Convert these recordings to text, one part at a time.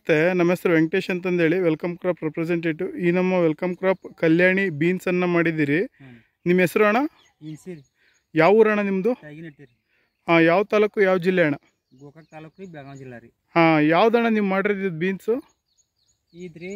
ನಮಸ್ತೆ ನಮ್ಮ ಹೆಸರು ವೆಂಕಟೇಶ್ ಅಂತಂದೇಳಿ ವೆಲ್ಕಮ್ ಕ್ರಾಪ್ ರೆಪ್ರೆಸೆಂಟೇಟಿವ್ ಈ ನಮ್ಮ ವೆಲ್ಕಮ್ ಕ್ರಾಪ್ ಕಲ್ಯಾಣಿ ಬೀನ್ಸನ್ನು ಮಾಡಿದ್ದೀರಿ ಹ್ಞೂ ನಿಮ್ಮ ಹೆಸರು ಅಣ್ಣ ಇನ್ಸಿರಿ ಯಾವ ಊರಣ್ಣ ನಿಮ್ಮದು ತೆಗಿನಿಟ್ಟಿರಿ ಹಾಂ ಯಾವ ತಾಲೂಕು ಯಾವ ಜಿಲ್ಲೆ ಅಣ್ಣ ಗೋಕಾಕ್ ತಾಲೂಕು ರೀ ಬೆಳಗಾವಿ ಜಿಲ್ಲಾ ರೀ ಹಾಂ ಯಾವ್ದಣ್ಣ ನೀವು ಮಾಡಿರೋದು ಬೀನ್ಸು ಇದ್ರಿ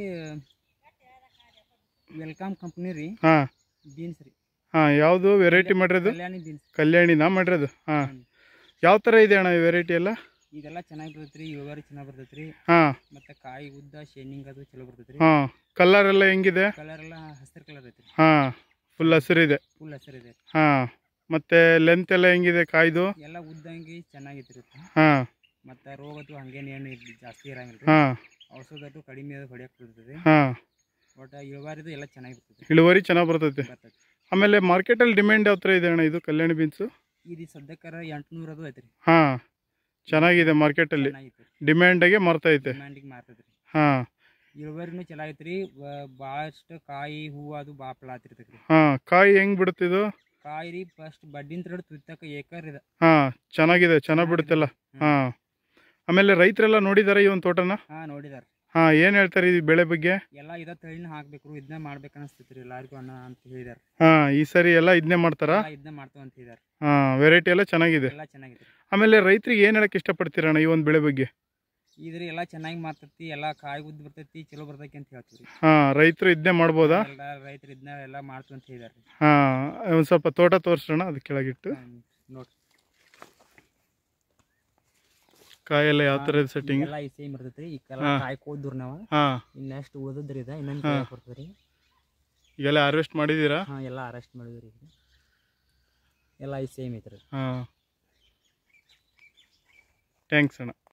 ವೆಲ್ಕಮ್ ಕಂಪ್ನಿ ರೀ ಹಾಂ ಬೀನ್ಸ್ ರೀ ಹಾಂ ಯಾವುದು ವೆರೈಟಿ ಮಾಡಿರೋದು ಕಲ್ಯಾಣಿ ಬೀನ್ಸ್ ಕಲ್ಯಾಣಿನಾ ಮಾಡಿರೋದು ಹಾಂ ಯಾವ ಥರ ಇದೆ ಅಣ್ಣ ವೆರೈಟಿ ಎಲ್ಲ ಇದೆಲ್ಲ ಚೆನ್ನಾಗಿ ಬರ್ತೈತೆ ರೀ ಇಳುವರಿ ಚೆನ್ನಾಗಿ ಬರ್ತೈತೆ ರೀ ಹಾಂ ಮತ್ತು ಕಾಯಿ ಉದ್ದ ಶೇನಿಂಗ್ ಅದು ಚಲೋ ಬರ್ತೈತೆ ರೀ ಹಾಂ ಕಲರ್ ಎಲ್ಲ ಹೆಂಗಿದೆ ಕಲರ್ ಎಲ್ಲ ಹಸಿರು ಕಲರ್ ಐತೆ ರೀ ಹಾಂ ಫುಲ್ ಹಸಿರಿದೆ ಫುಲ್ ಹಸಿರು ಇದೆ ಹಾಂ ಮತ್ತು ಲೆಂತ್ ಎಲ್ಲ ಹೆಂಗಿದೆ ಕಾಯ್ದು ಎಲ್ಲ ಉದ್ದಂಗಿ ಚೆನ್ನಾಗೈತೆ ರೀ ಹಾಂ ಮತ್ತು ರೋಗದ್ದು ಹಂಗೇನು ಏನು ಇರ್ಲಿ- ಜಾಸ್ತಿ ಇರಂಗಿಲ್ಲ ರೀ ಹಾಂ ಔಷಧದ್ದು ಕಡಿಮೆ ಅದು ಹೊಡಿಯಕ್ಕೆ ಬರ್ತೈತೆ ಹಾಂ ಒಟ್ಟು ಇಳುವರಿದು ಎಲ್ಲ ಚೆನ್ನಾಗಿ ಬರ್ತೈತೆ ಇಳುವರಿ ಚೆನ್ನಾಗಿ ಬರ್ತೈತೆ ಬರ್ತೈತೆ ಆಮೇಲೆ ಮಾರ್ಕೆಟಲ್ಲಿ ಡಿಮ್ಯಾಂಡ್ ಯಾವ ಥರ ಇದೆ ಅಣ್ಣ ಇದು ಕಲ್ಯಾಣಿ ಬೀನ್ಸು ಇದು ಸದ್ಯಕ್ಕರ ಎಂಟುನೂರು ಅದು ಐತೆ ರೀ ಹಾಂ ಚೆನ್ನಾಗಿದೆ ಮಾರ್ಕೆಟಲ್ಲಿ ಚೆನ್ನಾಗೈತೆ ಡಿಮ್ಯಾಂಡಾಗೆ ಮಾರ್ತೈತೆ ಡಿಮ್ಯಾಂಡಿಗೆ ಮಾರ್ತೈತೆ ರೀ ಹಾಂ ಇಳುವರಿನೂ ಚಲೋ ಐತೆ ರೀ ಭಾಳಷ್ಟು ಕಾಯಿ ಹೂವು ಅದು ಭಾಳ ಫಲ ಆತಿರ್ತೈತೆ ರೀ ಹಾಂ ಕಾಯಿ ಹೆಂಗೆ ಬಿಡುತ್ತಿದು ಕಾಯಿ ರೀ ಫಸ್ಟ್ ಬಡ್ಡಿನ ತರಡು ತುತ್ತಕ ಏಕರ್ ಇದೆ ಹಾಂ ಚೆನ್ನಾಗಿದೆ ಚೆನ್ನಾಗಿ ಬಿಡುತ್ತಲ್ಲ ಹಾಂ ಆಮೇಲೆ ರೈತರೆಲ್ಲ ನೋಡಿದ್ದಾರೆ ಈ ಒಂದು ತೋಟನ ಹಾಂ ನೋಡಿದಾರೆ ಹಾಂ ಏನು ಹೇಳ್ತಾರೆ ಈ ಬೆಳೆ ಬಗ್ಗೆ ಎಲ್ಲ ಇದ ತಳಿನ ಹಾಕ್ಬೇಕು ಇದನ್ನ ಮಾಡ್ಬೇಕು ಅನಿಸ್ತೈತೆ ರೀ ಎಲ್ಲರಿಗೂ ಅನ್ನ ಅಂತ ಹೇಳಿದಾರೆ ಹಾಂ ಈ ಸರಿ ಎಲ್ಲ ಇದನ್ನೇ ಮಾಡ್ತಾರಾ ಎಲ್ಲ ಇದನ್ನ ಮಾಡ್ತೇವೆ ಅಂತ ಹೇಳಿದಾರೆ ಹಾಂ ವೆರೈಟಿ ಎಲ್ಲ ಚೆನ್ನಾಗಿದೆ ಎಲ್ಲ ಚೆನ್ನಾಗಿದೆ ರೀ ಆಮೇಲೆ ರೈತರಿಗೆ ಏನು ಹೇಳಕ್ಕೆ ಇಷ್ಟಪಡ್ತೀರಣ್ಣ ಈ ಒಂದು ಬೆಳೆ ಬಗ್ಗೆ ಇದ್ರಿ ಎಲ್ಲ ಚೆನ್ನಾಗಿ ಮಾರ್ತೈತಿ ಎಲ್ಲ ಕಾಯಿ ಉದ್ದ ಬರ್ತೈತಿ ಚಲೋ ಬರ್ತೈತಿ ಅಂತ ಹೇಳ್ತೀವಿ ರೀ ಹಾಂ ರೈತರು ಇದನ್ನೇ ಮಾಡ್ಬೋದಾ ಎಲ್ಲ ರೈತರು ಇದನ್ನ ಎಲ್ಲ ಮಾಡ್ತೀವಿ ಅಂತ ಹೇಳಿದಾರೆ ರೀ ಹಾಂ ಒಂದು ಸ್ವಲ್ಪ ತೋಟ ತೋರಿಸೋಣ ಅದು ಕೆಳಗಿಟ್ಟು ಹ್ಮ್. ನೋಡ್ರಿ ಕಾಯೆಲ್ಲ ಯಾವ ಥರ ಇದೆ ಸೆಟ್ಟಿಂಗ್ ಎಲ್ಲ ಈ ಸೇಮ್ ಇರ್ತೈತಿ ರೀ ಈಗೆಲ್ಲ ಹಾ. ಕಾಯಿ ಕೋದ್ರಿ ನಾವು ಹಾಂ ಇನ್ನು ನೆಕ್ಸ್ಟ್ ಉಳಿದ್ರಿ ಇದೆ ಇನ್ನೊಂದು ಹಾ. ಬರ್ತದೆ ರೀ ಈಗೆಲ್ಲ ಹಾರ್ವೆಸ್ಟ್ ಮಾಡಿದ್ದೀರಾ ಹಾಂ ಎಲ್ಲ ಅರೆಸ್ಟ್ ಮಾಡಿದ್ರಿ ಈಗ ಎಲ್ಲ ಈ ಸೇಮ್ ಐತ್ರಿ ಹಾಂ ಥ್ಯಾಂಕ್ಸ್ ಅಣ್ಣ